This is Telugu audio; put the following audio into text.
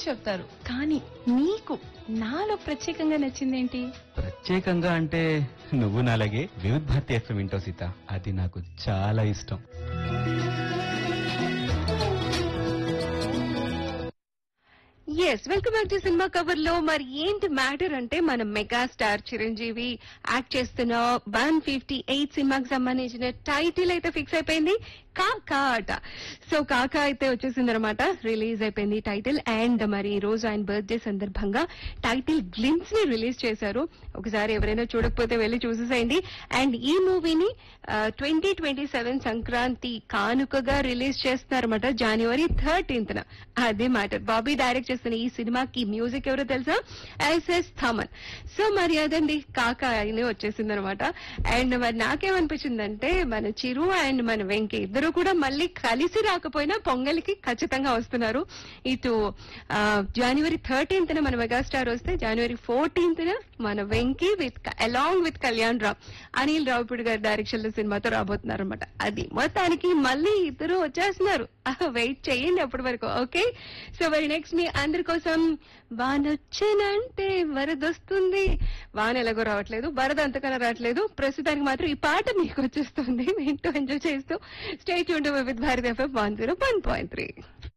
చెప్తారు కానీ నీకు నాలో ప్రత్యేకంగా నచ్చిందేంటి ప్రత్యేకంగా అంటే నువ్వు నాలాగే వివిధ్ భారతి ఎఫ్ఎం వింటావు సీత అది నాకు చాలా ఇష్టం yes welcome back to cinema cover లో మరి ఏంటి మ్యాటర్ అంటే మన మెగాస్టార్ చిరంజీవి యాక్ట్ చేస్తున్న వన్ ఫిఫ్టీ ఎయిట్ సినిమాకి సంబంధించిన టైటిల్ అయితే ఫిక్స్ అయిపోయింది కాకా అట సో కాకా అయితే వచ్చేసింది అనమాట రిలీజ్ అయిపోయింది టైటిల్ అండ్ మరి ఈ రోజు ఆయన బర్త్డే సందర్భంగా టైటిల్ గ్లిమ్స్ ని రిలీజ్ చేశారు ఒకసారి ఎవరైనా చూడకపోతే వెళ్ళి చూసేసేయండి అండ్ ఈ మూవీని ట్వంటీ ట్వంటీ సెవెన్ సంక్రాంతి కానుకగా రిలీజ్ చేస్తున్నారన్నమాట జనవరి థర్టీన్త్ అదే మ్యాటర్ బాబీ డైరెక్ట్ చేస్తున్న ఈ సినిమాకి మ్యూజిక్ ఎవరో తెలుసా ఎస్ఎస్ థమన్ సో మరి అదండి కాకా అని వచ్చేసింది అనమాట అండ్ మరి నాకేమనిపించిందంటే మన చిరు అండ్ మన వెంకీ ఇద్దరు కూడా మళ్ళీ కలిసి రాకపోయినా పొంగల్కి ఖచ్చితంగా వస్తున్నారు ఇటు ఆ, జనవరి థర్టీన్త్ మన మెగాస్టార్ వస్తే జనవరి ఫోర్టీన్త్ మన Venky with along with Kalyan Ram Anil Ravipudi గారి డైరెక్షన్ లో సినిమాతో రాబోతున్నారు అనమాట అది మొత్తానికి మళ్ళీ ఇద్దరు వచ్చేస్తున్నారు వెయిట్ చేయండి అప్పటి వరకు ఓకే సో మరి నెక్స్ట్ మీ అందరి కోసం వానొచ్చేనంటే వరదొస్తుంది వాన ఎలాగో రావట్లేదు వరద అంతకన్నా రావట్లేదు ప్రస్తుతానికి మాత్రం ఈ పాట మీకు వచ్చేస్తుంది వింటూ ఎంజాయ్ చేస్తూ స్టేట్ ఉంటూ with Bharat FM one zero one point three